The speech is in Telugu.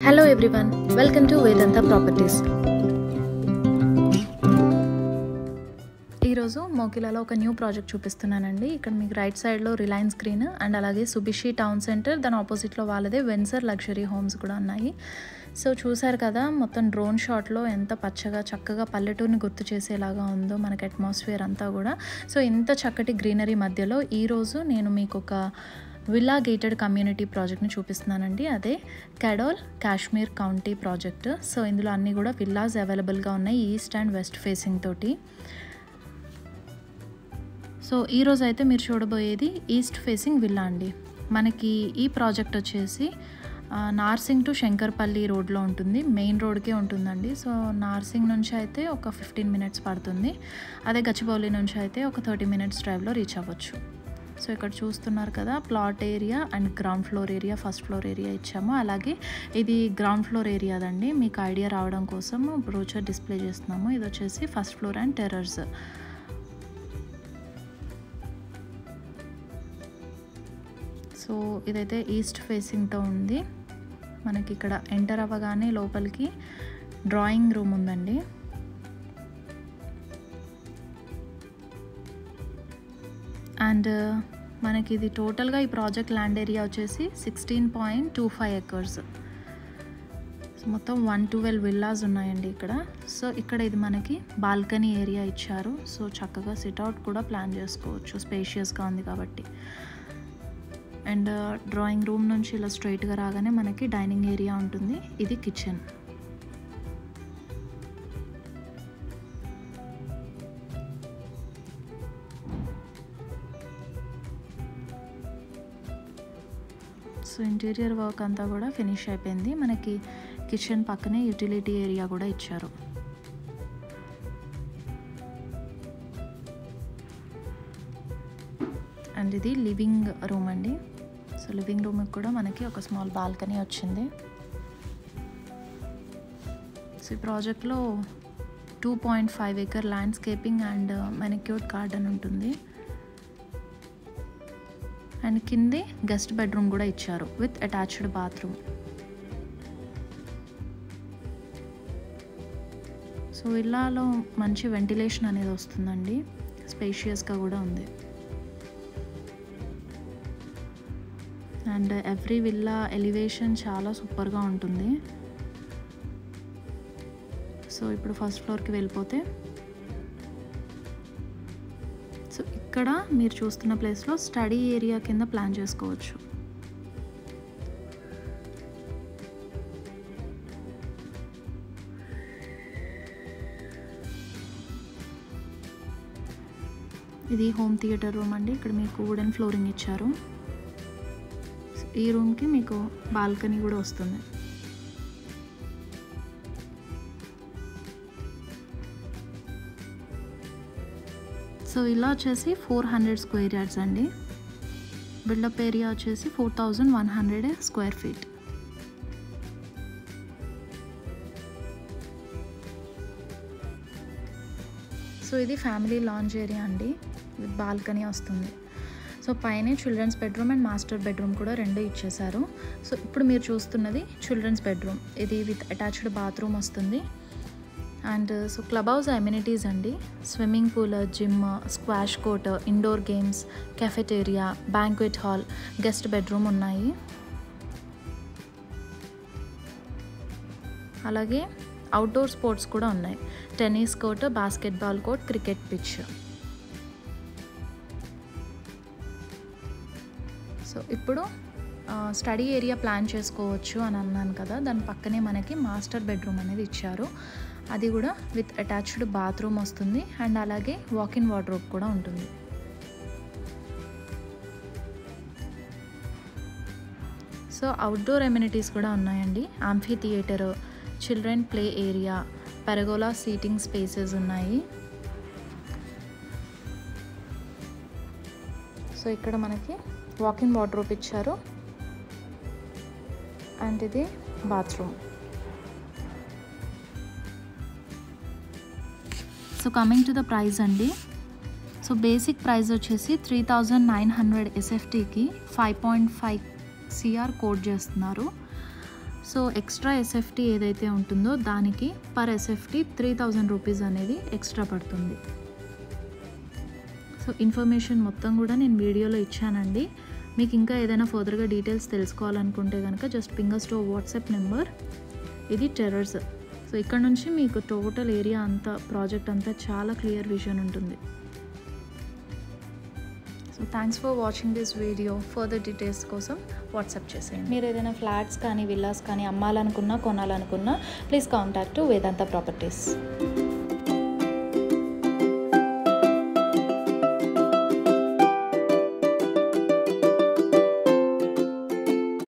hello everyone welcome to Vedanta properties ఈరోజు మోకిలాలో ఒక న్యూ ప్రాజెక్ట్ చూపిస్తున్నానండి ఇక్కడ మీకు రైట్ సైడ్లో రిలయన్స్ గ్రీన్ అండ్ అలాగే సుబిషి టౌన్ సెంటర్ దాని ఆపోజిట్లో వాళ్ళదే వెన్సర్ లగ్జరీ హోమ్స్ కూడా ఉన్నాయి సో చూసారు కదా మొత్తం డ్రోన్ షాట్లో ఎంత పచ్చగా చక్కగా పల్లెటూరుని గుర్తు చేసేలాగా ఉందో మనకి అట్మాస్ఫియర్ అంతా కూడా సో ఇంత చక్కటి గ్రీనరీ మధ్యలో ఈరోజు నేను మీకు ఒక విల్లా గేటెడ్ కమ్యూనిటీ ప్రాజెక్ట్ని చూపిస్తున్నానండి అదే కెడోల్ కాశ్మీర్ కౌంటీ ప్రాజెక్ట్ సో ఇందులో అన్నీ కూడా విల్లాస్ అవైలబుల్గా ఉన్నాయి ఈస్ట్ అండ్ వెస్ట్ ఫేసింగ్ తోటి సో ఈరోజు అయితే మీరు చూడబోయేది ఈస్ట్ ఫేసింగ్ విల్లా అండి మనకి ఈ ప్రాజెక్ట్ వచ్చేసి ఆ, నార్సింగ్ టు శంకర్పల్లి రోడ్లో ఉంటుంది మెయిన్ రోడ్కే ఉంటుందండి సో నార్సింగ్ నుంచి అయితే ఒక ఫిఫ్టీన్ మినిట్స్ పడుతుంది అదే గచ్చిబౌలి నుంచి అయితే ఒక థర్టీ మినిట్స్ డ్రైవ్లో రీచ్ అవ్వచ్చు సో ఇక్కడ చూస్తున్నారు కదా plot area and ground floor area first floor area ఇచ్చాము అలాగే ఇది గ్రౌండ్ ఫ్లోర్ ఏరియాదండి మీకు ఐడియా రావడం కోసం బ్రోచర్ డిస్ప్లే చేస్తున్నాము ఇది వచ్చేసి first floor and terraces so ఇదైతే ఈస్ట్ ఫేసింగ్తో ఉంది మనకి ఇక్కడ ఎంటర్ అవ్వగానే లోపలికి డ్రాయింగ్ రూమ్ ఉందండి అండ్ మనకి ఇది టోటల్గా ఈ ప్రాజెక్ట్ ల్యాండ్ ఏరియా వచ్చేసి sixteen point two five acres మొత్తం వన్ ట్వెల్వ్ విల్లాస్ ఉన్నాయండి ఇక్కడ సో ఇక్కడ ఇది మనకి బాల్కనీ ఏరియా ఇచ్చారు సో చక్కగా సిట్అవుట్ కూడా ప్లాన్ చేసుకోవచ్చు స్పేషియస్గా ఉంది కాబట్టి అండ్ డ్రాయింగ్ రూమ్ నుంచి ఇలా స్ట్రైట్గా రాగానే మనకి డైనింగ్ ఏరియా ఉంటుంది ఇది కిచెన్ సో ఇంటీరియర్ వర్క్ అంతా కూడా ఫినిష్ అయిపోయింది మనకి కిచెన్ పక్కనే యూటిలిటీ ఏరియా కూడా ఇచ్చారు అండ్ ఇది లివింగ్ రూమ్ అండి సో లివింగ్ రూమ్కి కూడా మనకి ఒక స్మాల్ బాల్కనీ వచ్చింది సో ఈ ప్రాజెక్ట్లో two point five acre landscaping and manicured garden ఉంటుంది అండ్ కిందే గెస్ట్ బెడ్రూమ్ కూడా ఇచ్చారు విత్ అటాచ్డ్ బాత్రూమ్ సో విల్లాలో మంచి వెంటిలేషన్ అనేది వస్తుందండి స్పేషియస్గా కూడా ఉంది అండ్ ఎవ్రీ విల్లా ఎలివేషన్ చాలా సూపర్గా ఉంటుంది సో ఇప్పుడు ఫస్ట్ ఫ్లోర్కి వెళ్ళిపోతే సో ఇక్కడ మీరు చూస్తున్న ప్లేస్లో స్టడీ ఏరియా కింద ప్లాన్ చేసుకోవచ్చు ఇది హోమ్ థియేటర్ రూమ్ అండి ఇక్కడ మీకు వుడెన్ ఫ్లోరింగ్ ఇచ్చారు ఈ రూమ్కి మీకు బాల్కనీ కూడా వస్తుంది సో ఇలా వచ్చేసి ఫోర్ హండ్రెడ్ స్క్వేర్ యార్డ్స్ అండి బిల్డప్ ఏరియా వచ్చేసి four thousand one hundred square feet so ఇది ఫ్యామిలీ లాంజ్ ఏరియా అండి విత్ బాల్కనీ వస్తుంది సో పైనే children's bedroom and master bedroom కూడా రెండు ఇచ్చేసారు సో ఇప్పుడు మీరు చూస్తున్నది చిల్డ్రన్స్ బెడ్రూమ్ ఇది విత్ అటాచ్డ్ బాత్రూమ్ వస్తుంది and so club house amenities అండి swimming pool gym squash court indoor games cafeteria banquet hall guest bedroom ఉన్నాయి అలాగే అవుట్డోర్ స్పోర్ట్స్ కూడా ఉన్నాయి tennis court basketball court cricket pitch so ఇప్పుడు స్టడీ ఏరియా ప్లాన్ చేసుకోవచ్చు అని అన్నాను కదా దాని పక్కనే మనకి మాస్టర్ బెడ్రూమ్ అనేది ఇచ్చారు అది కూడా విత్ అటాచ్డ్ బాత్రూమ్ వస్తుంది అండ్ అలాగే వాకిన్ వార్డ్రోబ్ కూడా ఉంటుంది సో అవుట్డోర్ ఎమ్యూనిటీస్ కూడా ఉన్నాయండి amphitheatre children play area pergola seating spaces ఉన్నాయి సో ఇక్కడ మనకి వాకిన్ వార్డ్రోబ్ ఇచ్చారు అండ్ ఇది bathroom so coming to the price అండి సో బేసిక్ ప్రైస్ వచ్చేసి త్రీ థౌజండ్ నైన్ హండ్రెడ్ ఎస్ఎఫ్టీకి five point five CR quote చేస్తున్నారు సో ఎక్స్ట్రా ఎస్ఎఫ్టీ ఏదైతే ఉంటుందో దానికి per SFT three thousand rupees అనేది ఎక్స్ట్రా పడుతుంది సో ఇన్ఫర్మేషన్ మొత్తం కూడా నేను వీడియోలో ఇచ్చానండి మీకు ఇంకా ఏదైనా ఫర్దర్గా డీటెయిల్స్ తెలుసుకోవాలనుకుంటే కనుక జస్ట్ పింగర్ స్టోవ్ వాట్సాప్ నెంబర్ ఇది టెర్రర్స్ సో ఇక్కడ నుంచి మీకు టోటల్ ఏరియా అంతా ప్రాజెక్ట్ అంతా చాలా క్లియర్ విజన్ ఉంటుంది so thanks for watching this video further details కోసం వాట్సాప్ చేసేయండి మీరు ఏదైనా ఫ్లాట్స్ కానీ విల్లాస్ కానీ అమ్మాలనుకున్నా కొనాలనుకున్నా ప్లీజ్ కాంటాక్ట్ వేదాంత ప్రాపర్టీస్